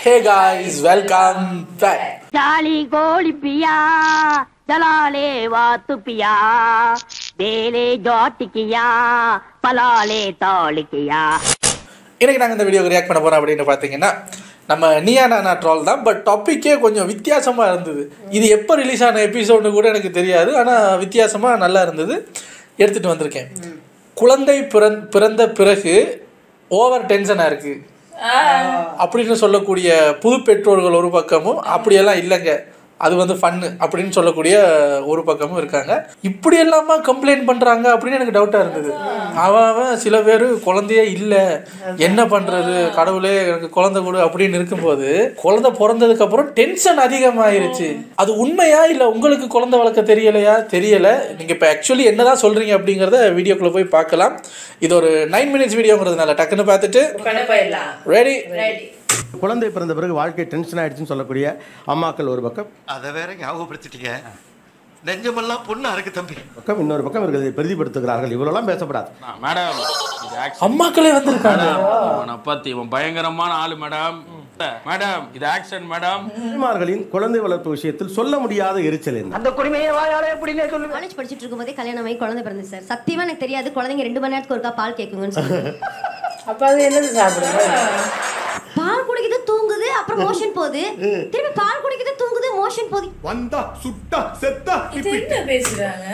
ஹே guys welcome back ಜಾಲಿ ಗೋಳಿ ಪಿಯಾ ಜಲಾಲೆ ವಾತು ಪಿಯಾ ಬೇಲೆ ஜாட்டிக்கியா பலாலே தாளிக்கியா இன்னைக்கு நாங்கள் இந்த வீடியோக்கு ரியாக்ட் பண்ண போகிறோம் அப்படின்னு பார்த்தீங்கன்னா நம்ம நியா நானா ட்ரால் தான் பட் டாப்பிக்கே கொஞ்சம் வித்தியாசமாக இருந்தது இது எப்போ ரிலீஸ் ஆன எபிசோடு கூட எனக்கு தெரியாது ஆனால் வித்தியாசமாக நல்லா இருந்தது எடுத்துகிட்டு வந்திருக்கேன் குழந்தை பிறந் பிறந்த பிறகு ஓவர் டென்ஷனாக இருக்குது அப்படின்னு சொல்லக்கூடிய புது பெற்றோர்கள் ஒரு பக்கமும் அப்படியெல்லாம் இல்லைங்க அது வந்து ஃபன்னு அப்படின்னு சொல்லக்கூடிய ஒரு பக்கமும் இருக்காங்க இப்படி எல்லாமா கம்ப்ளைண்ட் பண்றாங்க அப்படின்னு எனக்கு டவுட்டா இருந்தது அவன் அவன் சில பேர் குழந்தையே இல்லை என்ன பண்றது கடவுளே எனக்கு குழந்தை கொடு அப்படின்னு இருக்கும்போது குழந்தை பிறந்ததுக்கு அப்புறம் டென்ஷன் அதிகமாயிருச்சு அது உண்மையா இல்ல உங்களுக்கு குழந்தை வளர்க்க தெரியலையா தெரியல நீங்க இப்ப ஆக்சுவலி என்னதான் சொல்றீங்க அப்படிங்கறத வீடியோக்குள்ள போய் பார்க்கலாம் இது ஒரு நைன் மினிட்ஸ் வீடியோங்கிறதுனால டக்குன்னு பார்த்துட்டு ரெடி குழந்தை பிறந்த பிறகு வாழ்க்கை டென்ஷன் ஆயிடுச்சுன்னு சொல்லக்கூடிய அம்மாக்கள் ஒரு பக்கம் அதை வேற ஞாபகப்படுத்திட்டீங்க நெஞ்சமெல்லாம் பொண்ணா இருக்கு தம்பி பக்கம் இன்னொரு பக்கம் இவர்கள் இதை பெரிதிப்படுத்துகிறார்கள் இவ்வளோலாம் பேசப்படாது மேடம் இது ஆக்ஷன் அம்மாக்களே வந்திருக்காங்க இவனை பத்தி இவன் பயங்கரமான ஆளு மேடம் மேடம் இது ஆக்ஷன் மேடம் தாய்மார்களின் குழந்தை வளர்ப்பு விஷயத்தில் சொல்ல முடியாத எரிச்சல் என்ன காலேஜ் படிச்சுட்டு இருக்கும்போதே கல்யாணம் ஆகி குழந்தை பிறந்து சார் சத்தியமா எனக்கு தெரியாது குழந்தைங்க ரெண்டு மணி நேரத்துக்கு ஒருக்கா பால் கேட்குங்கன்னு சொல்லி அப்ப அது என்னது சாப்பிடுங்க பால் குடிக்குது தூங்குது அப்புறம் மோஷன் போகுது திருப்பி பால் குடிக்குது தூங்குது மோஷன் போகுது வந்தா சுட்டா செத்தா இது என்ன பேசுறாங்க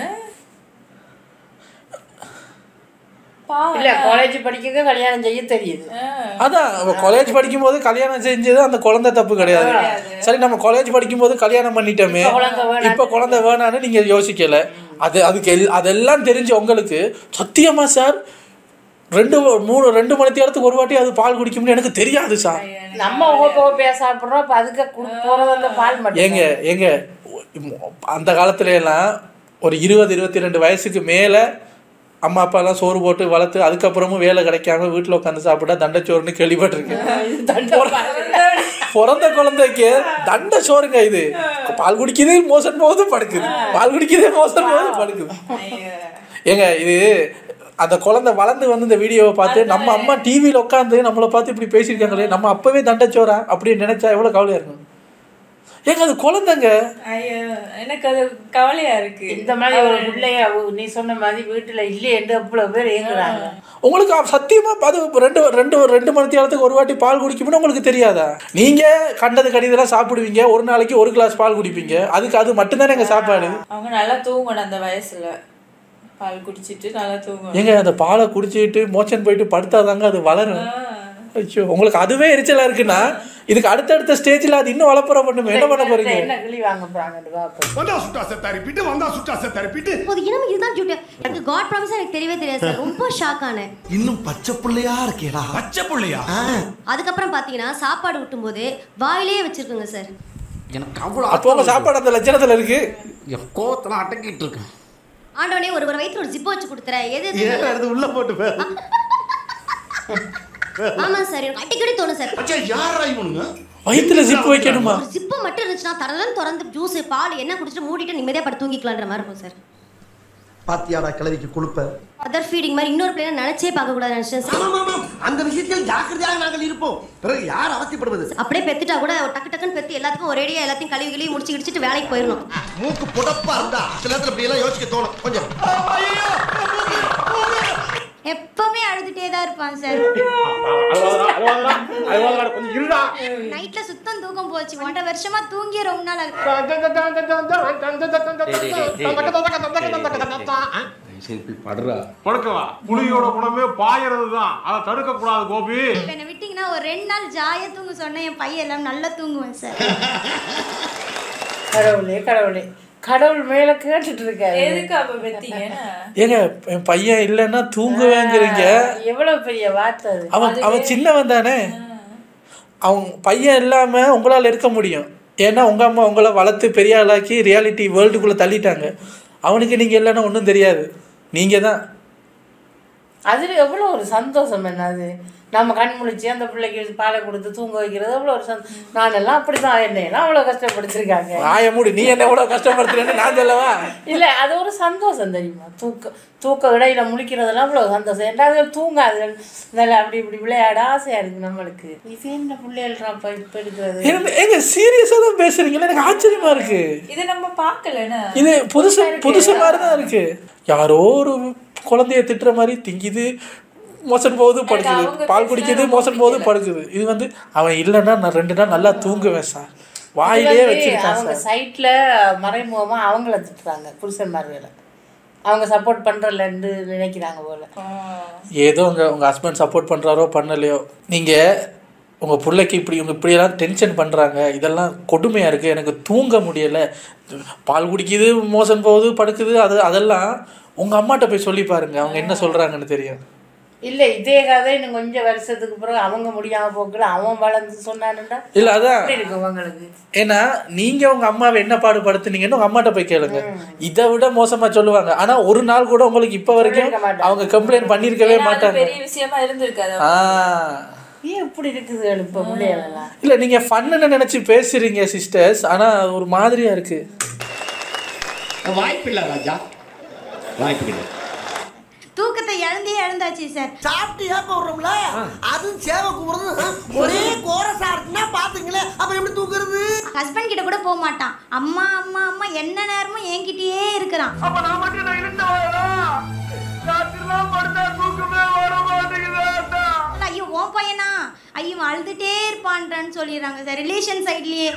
இல்ல காலேஜ் படிக்க கல்யாணம் செய்ய தெரியுது அதான் காலேஜ் படிக்கும்போது கல்யாணம் செஞ்சது அந்த குழந்தை தப்பு கிடையாது சரி நம்ம காலேஜ் படிக்கும்போது கல்யாணம் பண்ணிட்டோமே இப்ப குழந்தை வேணாம். இப்ப குழந்தை வேணான்னு நீங்க யோசிக்கல அது அதுக்கு எல் அதெல்லாம் தெரிஞ்ச உங்களுக்கு சத்தியமா சார் ரெண்டு மூணு ரெண்டு மணி நேரத்துக்கு ஒரு வாட்டி அது பால் குடிக்கும்னு எனக்கு தெரியாது சார் நம்ம உங்க போக பேச சாப்பிடுறோம் அப்ப அதுக்கு குடு- போறது அந்த பால் மட்டும் ஏங்க ஏங்க அந்த காலத்துல எல்லாம் ஒரு இருபது இருபத்தி ரெண்டு வயசுக்கு மேலே அம்மா அப்பாலாம் சோறு போட்டு வளர்த்து அதுக்கப்புறமும் வேலை கிடைக்காம வீட்டில் உட்காந்து சாப்பிட்டா தண்டச்சோறுன்னு கேள்விப்பட்டிருக்கேன் பிறந்த குழந்தைக்கு தண்ட சோறுங்க இது பால் குடிக்குது மோசன் போகுது படுக்குது பால் குடிக்குது மோசன் போகுது படுக்குது ஏங்க இது அந்த குழந்தை வளர்ந்து வந்து இந்த வீடியோவை பார்த்து நம்ம அம்மா டிவியில் உட்காந்து நம்மளை பார்த்து இப்படி பேசியிருக்காங்களே நம்ம அப்பவே தண்டச்சோறா அப்படின்னு நினைச்சா எவ்வளோ கவலையா இருக்கும் ஏங்க அது குழந்தைங்க ஐயோ எனக்கு அது கவலையா இருக்கு இந்த மாதிரி ஒரு பிள்ளைய அவ- நீ சொன்ன மாதிரி வீட்டுல இல்லையேன்னு அவ்வளவு பேர் ஏங்குறாங்க உங்களுக்கு அப்ப சத்தியமா அது ரெண்டு ரெண்டு ரெண்டு மணி நேரத்துக்கு ஒரு வாட்டி பால் குடிக்கும்னு உங்களுக்கு தெரியாதா நீங்க கண்டது கடிதெல்லாம் சாப்பிடுவீங்க ஒரு நாளைக்கு ஒரு கிளாஸ் பால் குடிப்பீங்க அதுக்கு அது மட்டும்தானே எங்க சாப்பாடு அவங்க நல்லா தூங்கணும் அந்த வயசுல பால் குடிச்சிட்டு நல்லா தூங்கணும் ஏங்க அந்த பாலை குடிச்சிட்டு மோச்சன் போயிட்டு படுத்தாதாங்க அது வளரும் ஐயோ உங்களுக்கு அதுவே எரிச்சலா இருக்குன்னா இதுக்கு அடுத்தடுத்த ஸ்டேஜ்ல அது இன்னும் வளப்புற பண்ணுமே என்ன பண்ண போறீங்க என்ன கிளி வாங்க போறாங்கன்னு பாப்போம் வந்தா சுட்டா செத்தா ரிப்பீட்டு வந்தா சுட்டா செத்தா ரிப்பீட்டு போது இனம் இதுதான் டியூட்டி எனக்கு காட் ப்ராமிஸ் எனக்கு தெரியவே தெரியாது சார் ரொம்ப ஷாக் ஆனேன் இன்னும் பச்சை புள்ளையா இருக்கேடா பச்சை புள்ளையா அதுக்கப்புறம் பாத்தீங்கன்னா சாப்பாடு ஊட்டும் போது வாயிலேயே வச்சிருக்குங்க சார் எனக்கு அவ்வளோ அப்போ உங்க சாப்பாடு அந்த லட்சணத்துல இருக்கு என் கோவத்தெல்லாம் அடக்கிட்டு இருக்கேன் ஆண்டவனே ஒரு ஒரு வயிற்றுல ஒரு ஜிப்பு வச்சு கொடுத்துறேன் எது எது ஏன் எடுத்து உள்ள போட்டு பே ஆமா சார் எனக்கு அடிக்கடி தோணும் சார் அச்சா யாரா இவனுங்க வயிற்றுல ஜிப்பு வைக்கணுமா ஒரு ஜிப்பு மட்டும் இருந்துச்சுன்னா தரலாம் திறந்து ஜூஸ் பால் என்ன குடிச்சிட்டு மூடிட்டு நிம்மதியா படுத்து தூங்கிக்கலான்ற மாதிரி இருக்கும் சார் பாத்தியாடா கிழவிக்கு கொழுப்ப அதர் ஃபீடிங் மாதிரி இன்னொரு பிள்ளைங்க நினைச்சே பார்க்க கூடாது நினைச்சேன் சார் ஆமாம், ஆமாம். அந்த விஷயத்தில் ஜாக்கிரதையாக நாங்கள் இருப்போம் பிறகு யார் அவசியப்படுவது அப்படியே பெத்துட்டா கூட டக்கு டக்குன்னு பெத்து எல்லாத்துக்கும் ஒரேடியா எல்லாத்தையும் கழுவி கழுவி முடிச்சு கிடிச்சிட்டு வேலைக்கு போயிடணும் மூக்கு புடப்பா இருந்தா சில நேரத்தில் இப்படி எல்லாம் யோசிக்க தோணும் கொஞ்சம் எப்பவுமே அழுதுட்டே தான் இருப்பான் சார் நைட்ல சுத்தம் தூக்கம் போச்சு ஒன்றரை வருஷமா தூங்கிய ரொம்ப நாள் ஆகுது படுறா படுக்கவா புலியோட குணமே பாயறது தான் அதை தடுக்க கூடாது கோபி இப்ப என்ன விட்டீங்கன்னா ஒரு ரெண்டு நாள் ஜாலியா தூங்க சொன்னேன் என் பையன் எல்லாம் நல்லா தூங்குவேன் சார் கடவுளே கடவுளே கடவுள் மேல கேட்டுட்டு இருக்காரு எதுக்கு அப்ப பெத்தீங்க ஏங்க என் பையன் இல்லைன்னா தூங்குவேங்கிறீங்க எவ்வளவு பெரிய வார்த்தை அது அவன் அவன் சின்னவன் தானே அவன் பையன் இல்லாம உங்களால இருக்க முடியும் ஏன்னா உங்க அம்மா உங்களை வளர்த்து பெரிய ஆளாக்கி ரியாலிட்டி வேர்ல்டுக்குள்ள தள்ளிட்டாங்க அவனுக்கு நீங்க இல்லைன்னா ஒன்றும் தெரியாது நீங்க தான் அதுல எவ்வளோ ஒரு சந்தோஷம் என்ன அது நம்ம கண் முழிச்சு அந்த பிள்ளைக்கு பாலை கொடுத்து தூங்க வைக்கிறது எவ்வளோ ஒரு சந்தோஷம் நானெல்லாம் அப்படிதான் என்னையெல்லாம் அவ்வளோ கஷ்டப்படுத்திருக்காங்க ஆய மூடி நீ என்ன எவ்வளவு கஷ்டப்படுத்துறேன்னு நான் சொல்லவா இல்ல அது ஒரு சந்தோஷம் தெரியுமா தூக்க தூக்க இடையில முழிக்கிறதெல்லாம் அவ்வளோ சந்தோஷம் ரெண்டாவது தூங்காது நல்லா அப்படி இப்படி விளையாட ஆசையா இருக்கு நம்மளுக்கு இது என்ன பிள்ளைகள்றாப்பா இப்ப இருக்கிறது என்ன- ஏங்க சீரியஸா தான் பேசுறீங்களா எனக்கு ஆச்சரியமா இருக்கு இது நம்ம பார்க்கலன்னு இது புதுசு புதுசு மாதிரி தான் இருக்கு யாரோ ஒரு குழந்தைய திட்டுற மாதிரி திங்கிது மோசன் போகுது படுக்குது அவங்க பால் பேசுறது குடிக்குது எனக்கு மோசன் போகுது படுக்குது இது வந்து அவன் இல்லைன்னா நான் ரெண்டு நாள் நல்லா தூங்குவேன் சார் வாயிலே இது வந்து வச்சிருக்கான் அவங்க சார் சைட்ல மறைமுகமா அவங்கள திட்டுறாங்க புருஷன்மார்களை அவங்க சப்போர்ட் பண்றலன்னு நினைக்கிறாங்க போல ஏதோ உங்க உங்க ஹஸ்பண்ட் சப்போர்ட் பண்றாரோ பண்ணலையோ நீங்க உங்க பிள்ளைக்கு இப்படி இவங்க இப்படியெல்லாம் டென்ஷன் பண்றாங்க இதெல்லாம் கொடுமையா இருக்கு எனக்கு தூங்க முடியல பால் குடிக்குது மோசன் போகுது படுக்குது அது அதெல்லாம் உங்க அம்மாட்ட போய் சொல்லி பாருங்க அவங்க என்ன சொல்றாங்கன்னு தெரியும் இல்ல இதே கதை இன்னும் கொஞ்சம் வருஷத்துக்கு பிறகு அவங்க முடியாம போக்குல அவன் வளர்ந்து சொன்னானுண்டா இல்ல அதான் எப்படி இருக்கும் உங்களுக்கு ஏன்னா நீங்க உங்க அம்மாவை என்ன பாடுபடுத்துனீங்கன்னு உங்க அம்மாட்ட போய் கேளுங்க இதை விட மோசமா சொல்லுவாங்க ஆனா ஒரு நாள் கூட உங்களுக்கு இப்ப வரைக்கும் சொல்லியிருக்க மாட்டாங்க. அவங்க கம்ப்ளைண்ட் பண்ணிருக்கவே ஏன்னா அது மாட்டாங்க பெரிய விஷயமா இருந்திருக்காது ஆ ஏன் இப்படி இருக்குது இப்ப பிள்ளைகளெல்லாம் இல்ல நீங்க ஃபன்னு நினைச்சு பேசுறீங்க சிஸ்டர்ஸ் ஆனா ஒரு மாதிரியா இருக்கு வாய்ப்பு இல்லை ராஜா வாய்ப்பு கிடையாது தூக்கத்தை இழந்தே இழந்தாச்சு சார் சாப்பிட்டு ஏப்ப விடுறோம்ல அதுவும் சேவை கூப்பிடுறது ஒரே கோரஸா இருக்குன்னா பாத்துங்களேன் அப்ப எப்படி தூக்குறது ஹஸ்பண்ட் கிட்ட கூட போக மாட்டான் அம்மா அம்மா அம்மா என்ன நேரமும் என்கிட்டயே இருக்கிறான் அப்ப நான் மட்டும் நான் இருந்தவனா ராத்திரிலாம் படுத்தா தூக்கமே வர மாட்டேங்குது ஐயோ உன் பையனா ஐயோ இவன் அழுதுட்டே இருப்பான்றான்னு சொல்லிடுறாங்க சார் ரிலேஷன் சைட்லயே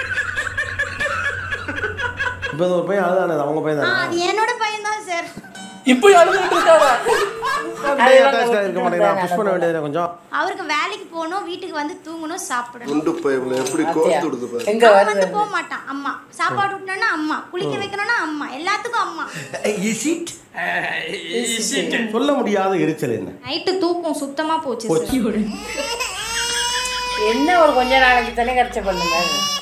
இப்போ ஒரு பையன் அழுதானே அவங்க பையன் ஆ தானே அது என்னோட பையன் தான் சார் இப்போ அழுதுட்டு இருக்காங்க அட்டாச்சாக இருக்க மாட்டேங்கிறான் புஷ் பண்ண வேண்டியது கொஞ்சம் அவருக்கு வேலைக்கு போகணும் வீட்டுக்கு வந்து தூங்கணும் சாப்பிடணும் குண்டு பைப்ல எப்படி கோர்த்து விடுது பாரு எங்க அவன் வந்து வருது போக மாட்டான் அம்மா சாப்பாடு விட்டணும்னா அம்மா குளிக்க வைக்கணும்னா அம்மா எல்லாத்துக்கும் அம்மா சொல்ல முடியாத எரிச்சல் என்ன நைட்டு தூக்கம் சுத்தமா போச்சு போச்சு. சார் என்ன ஒரு கொஞ்ச நாளைக்கு தானே கரைச்ச பண்ணுங்க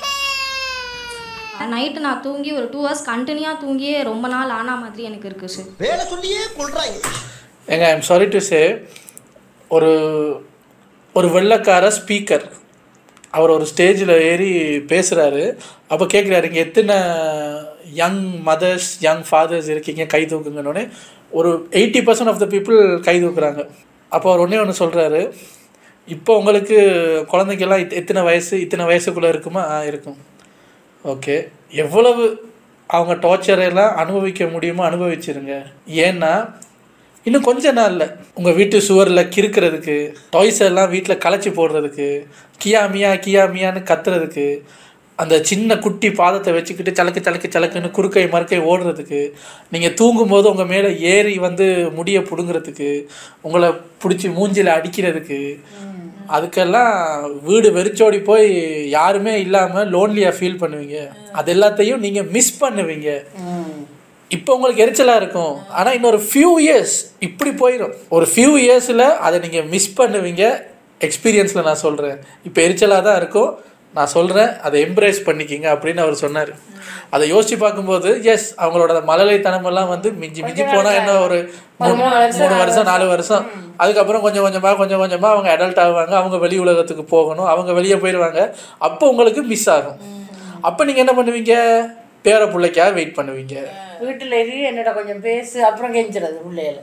நைட்டு நான் தூங்கி ஒரு டூ ஹவர்ஸ் கண்டினியூவாக தூங்கியே ரொம்ப நாள் ஆனா மாதிரி எனக்கு இருக்கு சார் வேலை சொல்லியே கொள்றாங்க ஏங்க ஐம் சாரி டு சே ஒரு ஒரு வெள்ளைக்கார ஸ்பீக்கர் அவர் ஒரு ஸ்டேஜில் ஏறி பேசுகிறாரு அப்போ கேட்குறாரு இங்கே எத்தனை யங் மதர்ஸ் யங் ஃபாதர்ஸ் இருக்கீங்க கை தூக்குங்கன்னொடனே ஒரு eighty percent of the people கை தூக்குறாங்க அப்போ அவர் ஒன்றே ஒன்று சொல்கிறாரு இப்போ உங்களுக்கு குழந்தைக்கெல்லாம் இத்- எத்தனை வயசு இத்தனை வயசுக்குள்ளே இருக்குமா ஆ இருக்கும் ஓகே எவ்வளவு அவங்க டார்ச்சரை எல்லாம் அனுபவிக்க முடியுமோ அனுபவிச்சிருங்க ஏன்னா இன்னும் கொஞ்ச நாள்ல உங்கள் வீட்டு சுவரில் கிறுக்கிறதுக்கு டாய்ஸ் எல்லாம் வீட்டில் களைச்சி போடுறதுக்கு கியா மியா கியா மியான்னு கத்துறதுக்கு அந்த சின்ன குட்டி பாதத்தை வச்சுக்கிட்டு சலக்கு சலக்கு சலக்குன்னு குறுக்கை மறுக்கை ஓடுறதுக்கு நீங்கள் தூங்கும்போது உங்கள் மேலே ஏறி வந்து முடியை பிடுங்கிறதுக்கு உங்களை பிடிச்சி மூஞ்சில அடிக்கிறதுக்கு அதுக்கெல்லாம் வீடு வெறிச்சோடி போய் யாருமே இல்லாமல் லோன்லியாக ஃபீல் பண்ணுவீங்க அது எல்லாத்தையும் நீங்கள் மிஸ் பண்ணுவீங்க இப்போ உங்களுக்கு எரிச்சலாக இருக்கும் ஆனால் இன்னொரு ஃபியூ இயர்ஸ் இப்படி போயிடும் ஒரு ஃபியூ இயர்ஸில் அதை நீங்கள் மிஸ் பண்ணுவீங்க எக்ஸ்பீரியன்ஸில் நான் சொல்கிறேன் இப்போ எரிச்சலாக தான் இருக்கும் நான் சொல்கிறேன் அதை எம்ப்ரேஸ் பண்ணிக்கிங்க அப்படின்னு அவர் சொன்னார் அதை யோசிச்சு பார்க்கும்போது எஸ் அவங்களோட மழலைத்தனமெல்லாம் வந்து மிஞ்சி மிஞ்சி போனால் என்ன ஒரு மூணு மூணு வருஷம், மூணு நாலு வருஷம் நாலு வருஷம் அதுக்கப்புறம் கொஞ்சம் கொஞ்சமாக கொஞ்சம் கொஞ்சமாக அவங்க அடல்ட் ஆகுவாங்க அவங்க வெளி உலகத்துக்கு போகணும் அவங்க வெளியே போயிடுவாங்க அப்போ உங்களுக்கு மிஸ் ஆகும் அப்போ நீங்கள் என்ன பண்ணுவீங்க பேர பிள்ளைக்காக வெயிட் பண்ணுவீங்க வீட்டுல இரு என்னோட கொஞ்சம் பேசு அப்புறம் கெஞ்சுறது பிள்ளைகள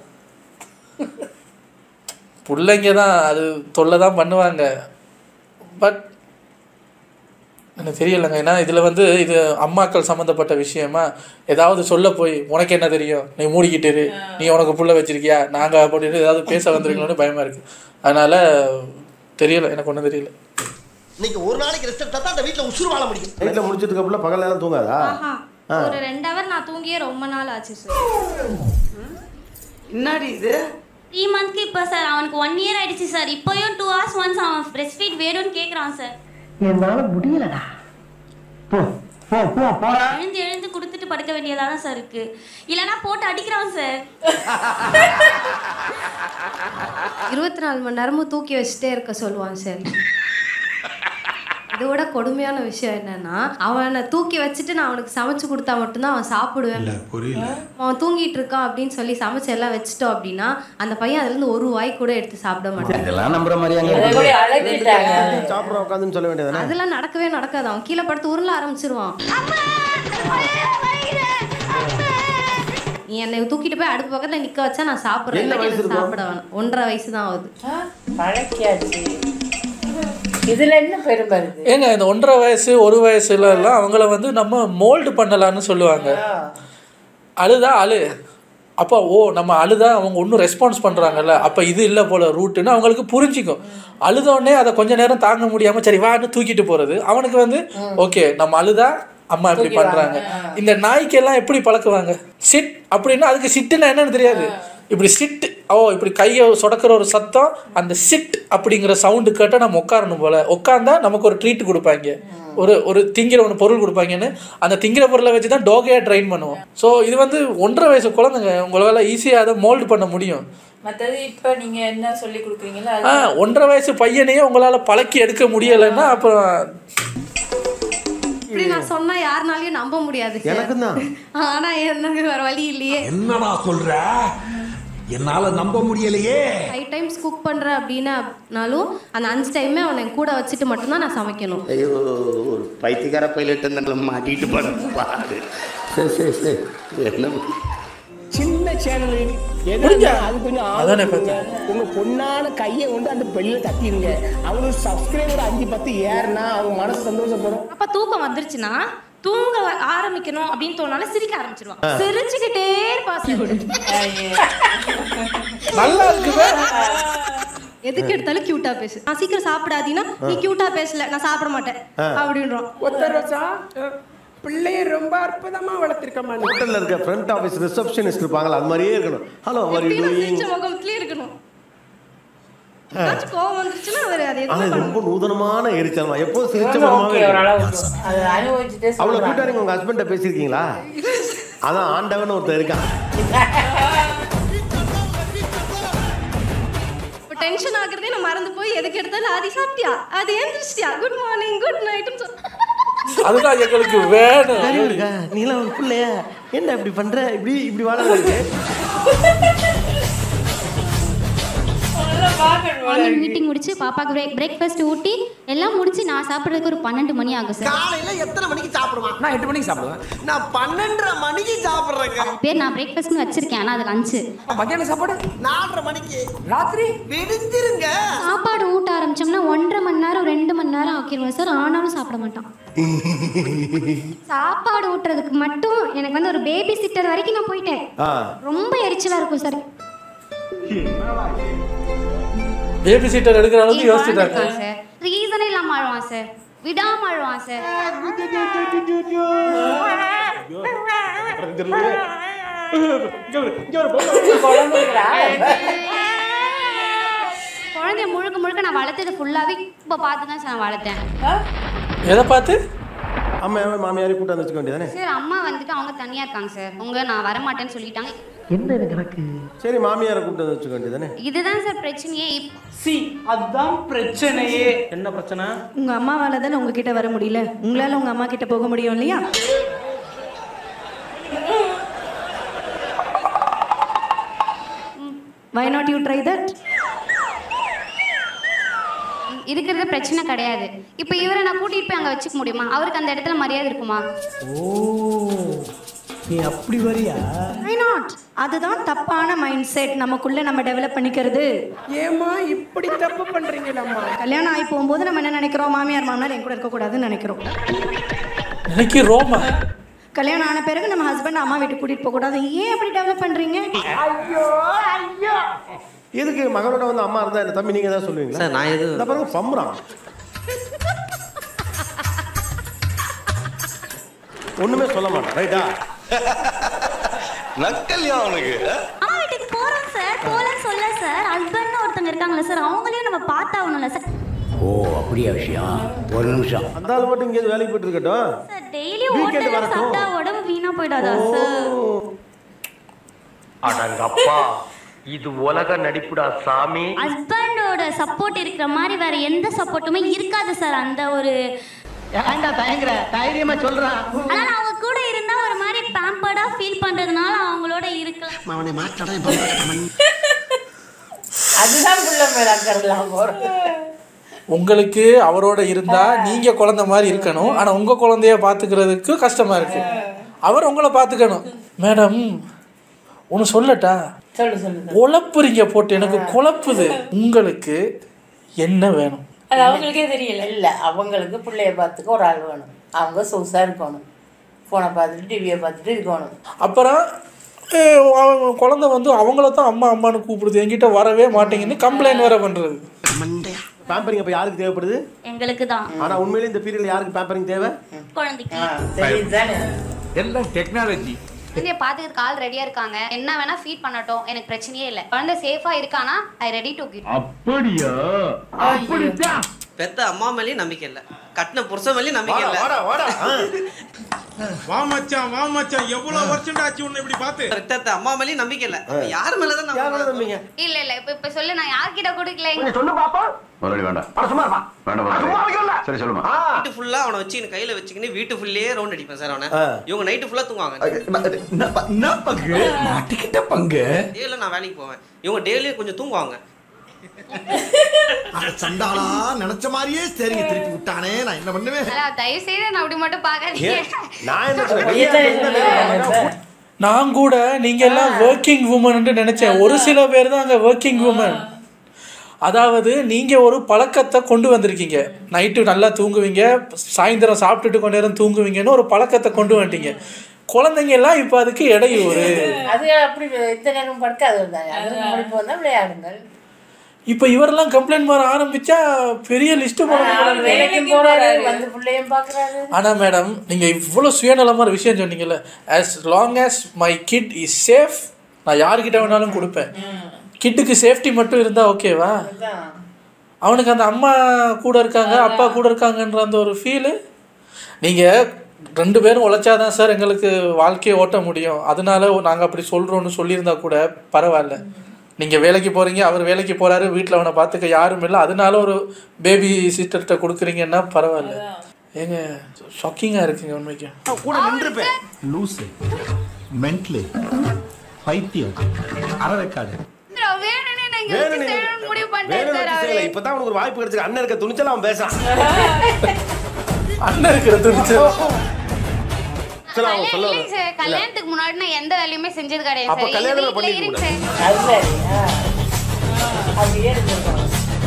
பிள்ளைங்க தான் அது தொல்லை தான் பண்ணுவாங்க பட் எனக்கு தெரியலைங்க ஏன்னா இதில் வந்து இது அம்மாக்கள் சம்மந்தப்பட்ட விஷயமா ஏதாவது சொல்ல போய் உனக்கு என்ன தெரியும் நீ மூடிக்கிட்டு இரு நீ உனக்கு புள்ள வச்சிருக்கியா நாங்கள் அப்படின்னு ஏதாவது பேச வந்துருக்கீங்களோன்னு பயமாக இருக்குது அதனால் தெரியல எனக்கு ஒன்றும் தெரியல இன்னைக்கு ஒரு நாளைக்கு ரெஸ்ட் எடுத்தா தான் அந்த வீட்டுல உசுறு வாழ முடியும் நைட்டில் முடிச்சதுக்கு அப்புறம் பகல் நேரம் தூங்காதா ஆஹா ஒரு ரெண்டு ஹவர் நான் தூங்கியே ரொம்ப நாள் ஆச்சு சார் என்னடி இது த்ரீ மந்த்க்கு இப்போ சார் அவனுக்கு ஒன் இயர் ஆயிடுச்சு சார் இப்போயும் டூ ஹவர்ஸ் ஒன்ஸ் அவன் பிரஸ்ட் ஃபீட் வேணும்னு கேட்குறான் சார் என்னால முடியலடா போ போ போ போடா எழுந்து எழுந்து கொடுத்துட்டு படுக்க வேண்டியதா தான் சார் இருக்கு இல்லைன்னா போட்டு அடிக்கிறான் சார் இருபத்தி நாலு மணி நேரமும் தூக்கி வச்சுட்டே இருக்க சொல்லுவான் சார் இதோட கொடுமையான விஷயம் என்னன்னா அவனை தூக்கி வச்சுட்டு நான் அவனுக்கு சமைச்சு கொடுத்தா மட்டும்தான் அவன் சாப்பிடுவேன் புரியல அவன் தூங்கிட்டு இருக்கான் அப்படின்னு சொல்லி சமைச்சு எல்லாம் வச்சுட்டோம் அப்படின்னா அந்த பையன் அதுல இருந்து ஒரு வாய் கூட எடுத்து சாப்பிட மாட்டான் இதெல்லாம் நம்புற மாதிரியாங்க அதை கூட அழகிட்டாங்க. சாப்பிட்ற உட்காந்துன்னு சொல்ல வேண்டியதானே அதெல்லாம் நடக்கவே நடக்காது அவன் கீழே படுத்து உருள ஆரம்பிச்சிருவான் நீ என்னை தூக்கிட்டு போய் அடுப்பு பக்கத்துல நிக்க வச்சா நான் சாப்பிடுறேன் என்ன இல்லாட்டி வயசு எனக்கு இருக்கும்? சாப்பிட வேணாம் ஒன்றரை வயசு தான் ஆகுது பழக்கியாச்சு இதுல என்ன பெருமை இருக்கு ஏங்க இந்த ஒன்றரை வயசு ஒரு வயசுல எல்லாம் அவங்கள வந்து நம்ம மோல்டு பண்ணலான்னு சொல்லுவாங்க அழுதா அழு அப்போ ஓ நம்ம அழுதா அவங்க ஒன்றும் ரெஸ்பான்ஸ் பண்ணுறாங்கல்ல அப்போ இது இல்லை போல ரூட்டுன்னு அவங்களுக்கு புரிஞ்சிக்கும் அழுதோடனே அதை கொஞ்ச நேரம் தாங்க முடியாமல் சரி வான்னு தூக்கிட்டு போகிறது அவனுக்கு வந்து ஓகே நம்ம அழுதா அம்மா இப்படி பண்ணுறாங்க இந்த நாய்க்கெல்லாம் எப்படி பழக்குவாங்க சிட் அப்படின்னா அதுக்கு சிட்டுன்னா என்னன்னு தெரியாது இப்படி சிட் ஓ இப்படி கையை சொடக்கிற ஒரு சத்தம் அந்த சிட் அப்படிங்கிற சவுண்டு கேட்டால் நம்ம உட்காரணும் போல உட்காந்தா நமக்கு ஒரு ட்ரீட் கொடுப்பாங்க ஒரு ஒரு திங்கிற ஒன்று பொருள் கொடுப்பாங்கன்னு அந்த திங்கிற பொருளை வச்சு தான் டோகையாக ட்ரெயின் பண்ணுவோம் ஸோ இது வந்து ஒன்றரை வயசு குழந்தைங்க உங்களால் ஈஸியாக அதை மோல்டு பண்ண முடியும் மத்தது இப்ப நீங்க என்ன சொல்லி கொடுக்குறீங்களோ ஆ அது ஒன்றரை வயசு பையனையே உங்களால் பழக்கி எடுக்க முடியலைன்னா அப்புறம் இப்படி நான் சொன்னா யாருனாலையும் நம்ப முடியாது sir. எனக்கும் தான். ஆனா எனக்கு வேற வழி இல்லையே என்னடா சொல்ற என்னால நம்ப முடியலையே ஃபைவ் டைம்ஸ் குக் பண்றேன் அப்படின்னாலும் அந்த அஞ்சு டைமே அவனை என் கூட வச்சுட்டு மட்டும்தான் நான் சமைக்கணும் ஐயோ ஒரு பைத்தியக்கார பைலட் இருந்தாலும் மாட்டிட்டு போன பாரு சரி சரி சரி என்ன சின்ன சேனல் முடிஞ்சா? அது கொஞ்சம் அதானே ஆதரவு கொடுங்க. உங்க பொண்ணான கையை கொண்டு அந்த பெல்ல தட்டிடுங்க அவங்களுக்கு சப்ஸ்கிரைபர் அஞ்சு பத்து ஏறுனா அவங்க மனசு சந்தோஷப்படும் அப்ப தூக்கம் வந்துருச்சுன்னா தூங்க வ- ஆரம்பிக்கணும் அப்படின்னு தோணாலும் சிரிக்க ஆரம்பிச்சிருவான் ஆ. சிரிச்சுக்கிட்டே இருப்பா நல்லா இருக்குதா எதுக்கு எடுத்தாலும் கியூட்டா பேசு நான் சீக்கிரம் சாப்பிடாதீன்னா நீ கியூட்டா பேசல நான் சாப்பிட மாட்டேன் ஆ. அப்படின்றான் ஒத்த ரோசா பிள்ளைய ரொம்ப அற்புதமா வளர்த்திருக்கமா ஹோட்டல்ல இருக்க ஃப்ரண்ட் ஆஃபீஸ் ரிசப்ஷனிஸ்ட் இருப்பாங்களா அது மாதிரியே இருக்கணும் ஹலோ வரி எப்படியும் நான் டூயிங் சிரிச்ச முகத்திலே இருக்கணும் ஏதாச்சும் கோவம் வந்துருச்சுன்னா அவர் அது ஆனா எதுவும் இது ரொம்ப நூதனமான எரிச்சல்மா எப்போ சிரிச்ச ஓகே, முகமாவே ஓரளவு இருக்கு. அது அனுபவிச்சுட்டே அவ்வளவு சொல்றாங்க. கூட்டா நீங்க உங்க ஹஸ்பண்ட பேசியிருக்கீங்களா அதான் ஆண்டவன் ஒருத்தர் இருக்கான் இப்போ டென்ஷன் ஆகுறதே நான் மறந்து போய் எதுக்கு எடுத்தாலும் அது சாப்பிட்டியா அது ஏந்திரிச்சிட்டியா குட் மார்னிங் குட் நைட்னு சொல் அதுதான் எங்களுக்கு வேணும் அறிவு இருக்கா? நீலாம் ஒரு பிள்ளையா என்ன இப்படி பண்ற இப்படி இப்படி வாழ மார்னிங் மீட்டிங் முடிச்சு பாப்பாக்கு பிரேக் பிரேக்ஃபாஸ்ட் ஊட்டி எல்லாம் முடிச்சு நான் சாப்பிட்றதுக்கு ஒரு பன்னெண்டு மணி ஆகும் சார் காலையில எத்தனை மணிக்கு சாப்பிடுவான் நான் எட்டு மணிக்கு சாப்பிடுவேன் நான் பன்னெண்டரை மணிக்கு சாப்பிடுறேங்க பேர் நான் பிரேக்ஃபாஸ்ட்னு வச்சிருக்கேன் ஆனால் அது லஞ்சு மத்தியான சாப்பாடு நாலரை மணிக்கு ராத்திரி விடுஞ்சிருங்க சாப்பாடு ஊட்ட ஆரம்பிச்சோம்னா ஒன்றரை மணி நேரம் ரெண்டு மணி நேரம் ஆக்கிடுவேன் சார் ஆனாலும் சாப்பிட மாட்டான் சாப்பாடு ஊட்டுறதுக்கு மட்டும் எனக்கு வந்து ஒரு பேபி சிட்டர் வரைக்கும் நான் போயிட்டேன் ஆ ரொம்ப எரிச்சலா இருக்கும் சார் பேபி சீட்டர் எடுக்கிற அளவுக்கு யோசிச்சுட்டாங்க சார் ரீசனே இல்லாம அழுவான் சார் விடாம அழுவான் சார் குழந்தைய முழுக்க முழுக்க நான் வளர்த்தது ஃபுல்லாவே இப்போ பார்த்து தான் சார் நான் வளர்த்தேன் எதை பார்த்து அம்மா மாமியாரி கூட்டம் வச்சுக்க வேண்டியதானே சார் அம்மா வந்துட்டு அவங்க தனியா இருக்காங்க சார் உங்க நான் வரமாட்டேன்னு சொல்லிட்டாங்க என்ன கணக்கு சரி மாமியாரை கூட்டம் வச்சுக்க வேண்டியதானே இதுதான் சார் பிரச்சனையே இப்- சி அதுதான் பிரச்சனையே என்ன பிரச்சனை உங்க அம்மாவால தானே உங்ககிட்ட வர முடியல உங்களால உங்க அம்மா கிட்ட போக முடியும் இல்லையா why not you try that இருக்கிறது பிரச்சனை கிடையாது இப்போ இவரை நான் கூட்டிட்டு போய் அங்க வச்சுக்க முடியுமா அவருக்கு அந்த இடத்துல மரியாதை இருக்குமா ஓ நீ அப்படி வரியா வை நாட் அதுதான் தப்பான மைண்ட் செட் நமக்குள்ள நம்ம டெவலப் பண்ணிக்கிறது ஏமா இப்படி தப்பு பண்றீங்களம்மா கல்யாணம் ஆகி போகும்போது நம்ம என்ன நினைக்கிறோம் மாமியார் மாமனார் என் கூட இருக்கக்கூடாதுன்னு நினைக்கிறோம் எனக்கு ரோமா கல்யாணம் ஆன பிறகு நம்ம ஹஸ்பண்ட் அம்மா வீட்டுக்கு கூட்டிட்டு போக கூடாது ஏன் அப்படி டெவலப் பண்றீங்க ஐயோ ஐயோ எதுக்கு மகளோட வந்து அம்மா இருந்தா என்ன தம்பி நீங்க தான் சொல்லுவீங்களா சார், நான் எதுவும் இந்த பாருங்க பம்புறான் ஒண்ணுமே சொல்ல மாட்டான் ரைட்டா நக்கல்யா அவனுக்கு அம்மா வீட்டுக்கு போறோம் சார் போலன்னு சொல்ல சார் ஹஸ்பண்ட்னு ஒருத்தங்க இருக்காங்களா சார் அவங்களையும் நம்ம பார்த்தாகணும்ல சார் ஓ அப்படியா விஷயம் ஒரு நிமிஷம் அந்த ஆள் மட்டும் இங்கே வேலைக்கு போயிட்டு இருக்கட்டும் சார் டெய்லி Weekend ஹோட்டல்ல வரட்டும். சாப்பிட்டா உடம்பு வீணா போயிடாதா சார் அடங்கப்பா இது உலக நடிப்புடா சாமி ஹஸ்பண்டோட சப்போர்ட் இருக்கிற மாதிரி வேற எந்த சப்போர்ட்டுமே இருக்காது சார் அந்த ஒரு ஏன்டா தயங்குற தைரியமா சொல்றான் அதனால அவங்க கூட இருந்தா ஒரு மாதிரி பேம்பர்டா ஃபீல் பண்றதுனால அவங்களோட இருக்கலாம் அவனை மாற்றடா அதுதான் புள்ள மேல அக்கறலாம் போறோம் உங்களுக்கு அவரோட இருந்தா நீங்க குழந்தை மாதிரி இருக்கணும் ஆனா உங்க குழந்தைய பாத்துக்கிறதுக்கு கஷ்டமா இருக்கு அவர் உங்களை பாத்துக்கணும் மேடம் ஒன்று சொல்லட்டா சொல்லு சொல்லு குழப்புறீங்க போட்டு எனக்கு குழப்புது உங்களுக்கு என்ன வேணும் அது அவங்களுக்கே தெரியல இல்ல அவங்களுக்கு பிள்ளைய பார்த்துக்க ஒரு ஆள் வேணும் அவங்க சொகுசா இருக்கணும் ஃபோனை பார்த்துட்டு டிவியை பார்த்துட்டு இருக்கணும் அப்புறம் அஹ், அவங்க குழந்தை வந்து அவங்கள தான் அம்மா அம்மான்னு கூப்பிடுது என்கிட்ட வரவே மாட்டேங்குன்னு கம்ப்ளைண்ட் வேற பண்றது பேம்பரிங் அப்ப யாருக்கு தேவைப்படுது எங்களுக்கு தான் ஆனா உண்மையிலே இந்த பீரியட்ல யாருக்கு பேம்பரிங் தேவை குழந்தைக்கு எல்லாம் டெக்னாலஜி குழந்தைய பாத்துக்கிறதுக்கு ஆள் ரெடியா இருக்காங்க என்ன வேணா ஃபீட் பண்ணட்டும் எனக்கு பிரச்சனையே இல்ல குழந்தை சேஃபா இருக்கானா ஐ ரெடி டு கிட் அப்படியா அப்படித்தான் பெத்த அம்மா மேலேயும் நம்பிக்கை இல்ல கட்டின புருஷன் மேலேயும் நம்பிக்கை இல்ல வாடா, வாடா, வா மச்சான் வா மச்சான் எவ்வளவு வருஷம் ஆச்சு உன்னை இப்படி பார்த்து பெத்த அம்மா மேலேயும் நம்பிக்கை இல்ல யார் மேலதான் நம்பிக்கை இல்ல இல்ல இப்ப இப்ப சொல்லு நான் யார்கிட்ட கொடுக்கல சொல்லு பாப்பா முதலாளி வேண்டாம் வேண்டாம் முதலாளி. சரி சொல்லுமா வீட்டு ஃபுல்லா அவனை வச்சு எனக்கு கையில வச்சுக்கின்னு வீட்டு ஃபுல்லே ரவுண்ட் அடிப்பேன் சார் அவனை இவங்க நைட்டு ஃபுல்லா தூங்குவாங்க மாட்டிக்கிட்ட பங்கு டேல நான் வேலைக்கு போவேன் இவங்க டெய்லியும் கொஞ்சம் தூங்குவாங்க அட சண்டாளா நினைச்ச மாதிரியே சரிங்க திருப்பி விட்டானே நான் என்ன பண்ணுவேன் அதான், தயவு செய்து நான் அப்படி மட்டும் பாக்காதீங்க நான் கூட நீங்க எல்லாம் ஒர்க்கிங் உமன் நினைச்சேன் ஒரு சில பேர் தான் அங்க ஒர்க்கிங் உமன் அதாவது நீங்க ஒரு பழக்கத்தை கொண்டு வந்திருக்கீங்க நைட்டு நல்லா தூங்குவீங்க சாயந்தரம் சாப்பிட்டுட்டு கொஞ்ச நேரம் தூங்குவீங்கன்னு ஒரு பழக்கத்தை கொண்டு வந்துட்டீங்க குழந்தைங்க எல்லாம் இப்போ அதுக்கு இடையூறு அது அப்படி எந்த நேரம் படுக்காது தானே அதுக்கு முடிப்பு வந்தா விளையாடுங்கள் இப்போ இவரெல்லாம் கம்ப்ளைண்ட் பண்ண ஆரம்பிச்சா பெரிய லிஸ்ட் போட அவர் வேலைக்கும் போறாரு வந்து பிள்ளையும் பாக்குறாரு ஆனா மேடம் நீங்க இவ்வளவு சுயநலமான விஷயம் சொன்னீங்கல்ல as long as my kid is safe நான் யார்கிட்ட வேணாலும் கொடுப்பேன் கிட்டுக்கு சேஃப்டி மட்டும் இருந்தா ஓகேவா அவனுக்கு அந்த அம்மா கூட இருக்காங்க அப்பா கூட இருக்காங்கன்ற அந்த ஒரு ஃபீலு நீங்க ரெண்டு பேரும் உழைச்சாதான் சார் எங்களுக்கு வாழ்க்கையை ஓட்ட முடியும் அதனால நாங்கள் அப்படி சொல்கிறோன்னு சொல்லியிருந்தா கூட பரவாயில்ல நீங்கள் வேலைக்கு போகிறீங்க அவர் வேலைக்கு போகிறாரு வீட்டில் அவனை பார்த்துக்க யாரும் இல்லை அதனால ஒரு பேபி சிஸ்டர்கிட்ட கொடுக்குறீங்கன்னா பரவாயில்ல ஏங்க ஷாக்கிங்காக இருக்குங்க உண்மைக்கு கூட நின்றுப்பேன் லூசு மென்ட்லு பைத்தியம் அறவைக்காடு வேணும்னே நான் இங்க வேணும் வச்சு நீ- செய்யணும்னு முடிவு பண்ணிட்டேன் வேணும்னு சார் வச்சு அவரு. செய்யல. இப்பதான் உனக்கு ஒரு வாய்ப்பு கிடைச்சிருக்கு அண்ணன் இருக்க துணிச்சல் அவன் பேசான் அண்ணன் இருக்கிற துணிச்சல் சரி, அவன் சொல்ல இல்லைங்க சார் கல்யாணத்துக்கு முன்னாடி நான் எந்த வேலையுமே செஞ்சது கிடையாது அப்ப சார் எங்க கல்யாணமே வீட்ல பண்ணிருக்க இருங்க கூடாது. சார் அது சரி ஆ. அப்படியே இருந்திருக்கணும்.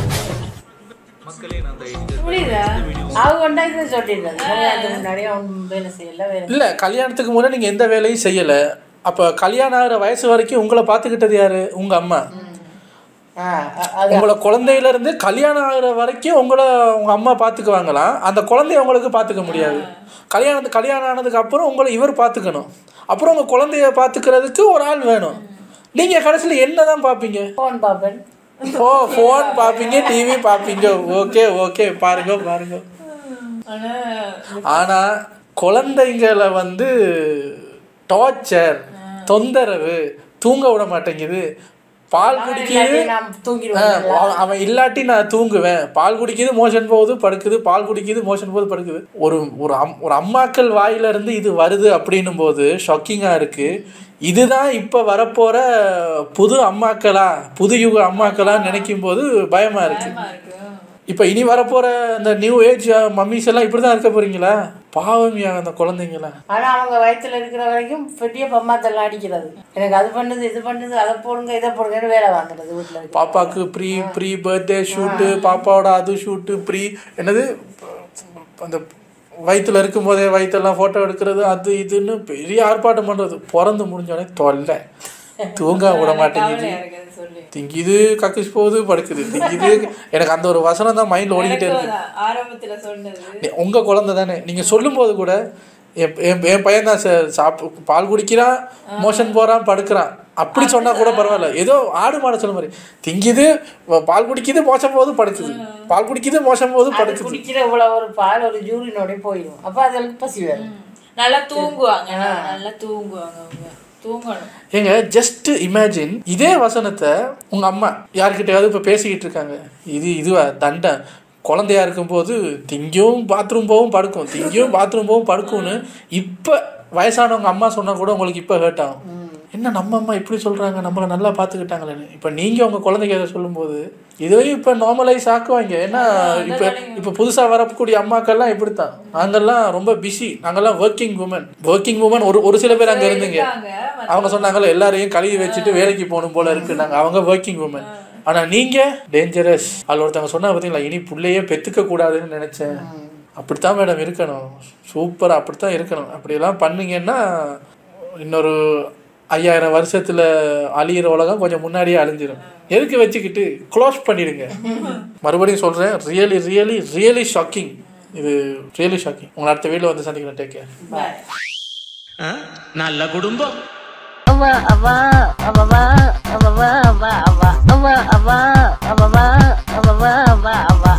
புரியுதா அவங்க ஒன்றா இதை சொல்லிடுறது கல்யாணத்துக்கு முன்னாடி அவன் வேலை செய்யல வேலை இல்லை கல்யாணத்துக்கு முன்னாடி நீங்கள் எந்த வேலையும் செய்யலை அப்போ கல்யாணம் ஆகிற வயசு வரைக்கும் உங்களை பார்த்துக்கிட்டது யாரு உங்கள் அம்மா ஆ, அ- அது உங்களை குழந்தையில இருந்து கல்யாணம் ஆகுற வரைக்கும் உங்களை உங்க அம்மா பார்த்துக்குவாங்களாம் அந்த குழந்தைய உங்களுக்கு பார்த்துக்க முடியாது கல்யாணத்து கல்யாணம் ஆனதுக்கு அப்புறம் உங்களை இவர் பார்த்துக்கணும் அப்புறம் உங்க குழந்தைய பார்த்துக்கிறதுக்கு ஒரு ஆள் வேணும் நீங்க கடைசியில் என்ன தான் பார்ப்பீங்க ஃபோன் பாப்பேன் ஓ ஃபோன் பார்ப்பீங்க டிவி பார்ப்பீங்க ஓகே ஓகே பாருங்க பாருங்க ஆனா குழந்தைங்களை வந்து டார்ச்சர் தொந்தரவு தூங்க விட மாட்டேங்குது பால் குடிக்குது இல்லாட்டி நான் தூங்கிடுவேன் ஆ, அவன் அவன் இல்லாட்டி நான் தூங்குவேன் பால் குடிக்குது மோஷன் போகுது படுக்குது பால் குடிக்குது மோஷன் போகுது படுக்குது ஒரு ஒரு அம் ஒரு அம்மாக்கள் வாயில இருந்து இது வருது அப்படின்னும் போது ஷாக்கிங்காக இருக்கு இதுதான் இப்போ வரப்போற புது அம்மாக்களா புது யுக அம்மாக்களா நினைக்கும் போது பயமா இருக்கு இப்போ இனி வரப்போற அந்த நியூ ஏஜ் மம்மிஸ் எல்லாம் இப்படி தான் இருக்க போறீங்களா பாவமியா அந்த குழந்தைங்களா ஆனா அவங்க வயித்துல இருக்கிற வரைக்கும் பெரிய பம்மாத்தெல்லாம் அடிக்கிறது எனக்கு அது பண்ணுது இது பண்ணுது அதை போடுங்க இதை போடுங்கன்னு வேலை வாங்குறது வீட்டுல இருக்கு பாப்பாக்கு ப்ரீ ப்ரீ பர்த்டே ஷூட்டு பாப்பாவோட அது ஷூட்டு ப்ரீ என்னது அந்த வயித்துல இருக்கும்போதே வயிற்றெல்லாம் ஃபோட்டோ எடுக்கிறது அது இதுன்னு பெரிய ஆர்ப்பாட்டம் பண்ணுறது பிறந்து முடிஞ்சோடனே தொல்லை தூங்க விட மாட்டேங்குது திங்கிது கக்கிஸ் போகுது படுக்குது திங்கிது எனக்கு அந்த ஒரு வசனம் தான் மைண்டில் ஓடிக்கிட்டே இருக்கு ஆரம்பத்துல சொன்னது நீ- உங்க குழந்தை தானே நீங்க சொல்லும்போது கூட என் என் என் பையன் தான் சார் சாப் பால் குடிக்கிறான் மோஷன் போறான் படுக்கிறான் அப்படி சொன்னா கூட பரவாயில்ல ஏதோ ஆடு மாட சொல்ல மாதிரி திங்கிது வ- பால் குடிக்குது மோசம் போகுது படுக்குது பால் குடிக்குது மோசம் போகுது அது படுக்குது குடிக்கிற இவ்வளவு ஒரு பால் ஒரு ஜூரினோட போயிடும் அப்ப அதுக்கு பசி வரும் நல்லா தூங்குவாங்க நல்லா தூங்குவாங்க அவங்க தூங்கணும் ஏங்க ஜஸ்ட் இமேஜின் இதே வசனத்தை உங்க அம்மா யார்கிட்டயாவது இப்போ பேசிக்கிட்டு இருக்காங்க இது இதுவா தண்டை குழந்தையா இருக்கும்போது திங்கும் பாத்ரூம் போகும் படுக்கும் திங்கும் பாத்ரூம் போகும் படுக்கும்னு இப்போ வயசானவங்க அம்மா சொன்னா கூட உங்களுக்கு இப்போ ஹர்ட் ஆகும் என்ன நம்ம அம்மா இப்படி சொல்றாங்க நம்மளை நல்லா பார்த்துக்கிட்டாங்களேன்னு இப்போ நீங்க உங்க குழந்தைக்கு அதை சொல்லும்போது இதுவையும் இப்போ நார்மலைஸ் ஆக்குவாங்க ஏன்னா இப்போ இப்போ புதுசாக வரக்கூடிய அம்மாக்கள்லாம் இப்படித்தான் நாங்கெல்லாம் ரொம்ப பிஸி நாங்கெல்லாம் ஒர்க்கிங் உமன் ஒர்க்கிங் உமன் ஒரு ஒரு சில பேர் அங்கே இருந்தீங்க அவங்க சொன்னாங்கல்ல எல்லாரையும் கழுவி வச்சுட்டு வேலைக்கு போகணும் போல இருக்கு நாங்கள் அவங்க ஒர்க்கிங் உமன் ஆனா நீங்க டேஞ்சரஸ் அதில் ஒருத்தவங்க சொன்னா பார்த்தீங்களா இனி புள்ளையே பெத்துக்க கூடாதுன்னு நினைச்சேன் அப்படித்தான் மேடம் இருக்கணும் சூப்பராக அப்படித்தான் இருக்கணும் அப்படியெல்லாம் பண்ணீங்கன்னா இன்னொரு ஐயாயிரம் வருஷத்துல அழியிற உலகம் கொஞ்சம் முன்னாடியே அழிஞ்சிரும் எதுக்கு வச்சுக்கிட்டு க்ளோஸ் பண்ணிடுங்க மறுபடியும் சொல்றேன் ரியலி ரியலி ரியலி ஷாக்கிங் இது ரியலி ஷாக்கிங் உங்களை அடுத்த வீட்டில் வந்து சந்திக்கிறேன் டேக் கேர் நல்ல குடும்பம் அவ அவ அவ அவ அவ அவ அவ அவ அவ அவ அவ அவ அவ அவ